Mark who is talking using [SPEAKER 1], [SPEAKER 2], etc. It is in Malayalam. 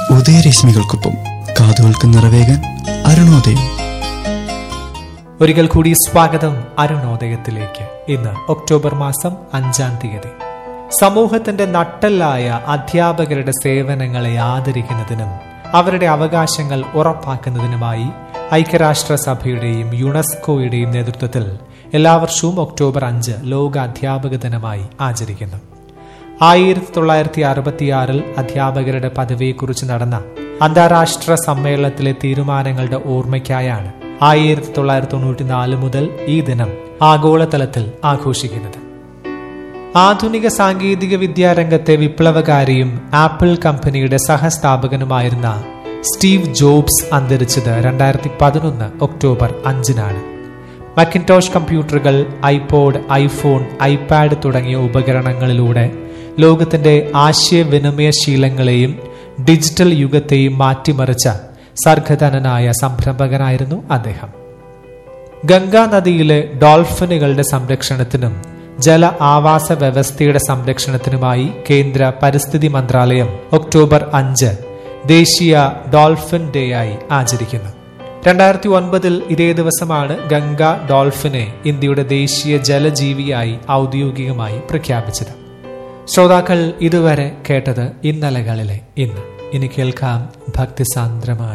[SPEAKER 1] ഉദയരശ്മികൾക്കൊപ്പം കാതുകൾക്ക് നിറവേകാൻ അരുണോദയം
[SPEAKER 2] ഒരിക്കൽ കൂടി സ്വാഗതം അരുണോദയത്തിലേക്ക് ഇന്ന് ഒക്ടോബർ മാസം അഞ്ചാം തീയതി സമൂഹത്തിന്റെ നട്ടെല്ലായ അധ്യാപകരുടെ സേവനങ്ങളെ ആദരിക്കുന്നതിനും അവരുടെ അവകാശങ്ങൾ ഉറപ്പാക്കുന്നതിനുമായി ഐക്യരാഷ്ട്രസഭയുടെയും യുനെസ്കോയുടെയും നേതൃത്വത്തിൽ എല്ലാ വർഷവും ഒക്ടോബർ അഞ്ച് ലോക അധ്യാപക ദിനമായി ആചരിക്കുന്നു ആയിരത്തി തൊള്ളായിരത്തി അറുപത്തിയാറിൽ അധ്യാപകരുടെ പദവിയെക്കുറിച്ച് നടന്ന അന്താരാഷ്ട്ര സമ്മേളനത്തിലെ തീരുമാനങ്ങളുടെ ഓർമ്മയ്ക്കായാണ് ആയിരത്തി തൊള്ളായിരത്തി തൊണ്ണൂറ്റിനാല് മുതൽ ഈ ദിനം ആഗോളതലത്തിൽ ആഘോഷിക്കുന്നത് ആധുനിക സാങ്കേതിക വിദ്യാരംഗത്തെ വിപ്ലവകാരിയും ആപ്പിൾ കമ്പനിയുടെ സഹസ്ഥാപകനുമായിരുന്ന സ്റ്റീവ് ജോബ്സ് അന്തരിച്ചത് രണ്ടായിരത്തി പതിനൊന്ന് ഒക്ടോബർ അഞ്ചിനാണ് മക്കിൻടോഷ് കമ്പ്യൂട്ടറുകൾ ഐപോഡ് ഐഫോൺ ഐപാഡ് തുടങ്ങിയ ഉപകരണങ്ങളിലൂടെ ലോകത്തിന്റെ ആശയവിനിമയ ശീലങ്ങളെയും ഡിജിറ്റൽ യുഗത്തെയും മാറ്റിമറിച്ച സർഗധനനായ സംരംഭകനായിരുന്നു അദ്ദേഹം ഗംഗാ നദിയിലെ ഡോൾഫിനുകളുടെ സംരക്ഷണത്തിനും ജല ആവാസ വ്യവസ്ഥയുടെ സംരക്ഷണത്തിനുമായി കേന്ദ്ര പരിസ്ഥിതി മന്ത്രാലയം ഒക്ടോബർ അഞ്ച് ദേശീയ ഡോൾഫിൻ ഡേ ആയി ആചരിക്കുന്നു രണ്ടായിരത്തി ഒൻപതിൽ ഇതേ ദിവസമാണ് ഗംഗ ഡോൾഫിനെ ഇന്ത്യയുടെ ദേശീയ ജലജീവിയായി ഔദ്യോഗികമായി പ്രഖ്യാപിച്ചത് ശ്രോതാക്കൾ ഇതുവരെ കേട്ടത് ഇന്നലകളിലെ ഇന്ന് ഇനി കേൾക്കാം ഭക്തിസാന്ദ്രമായ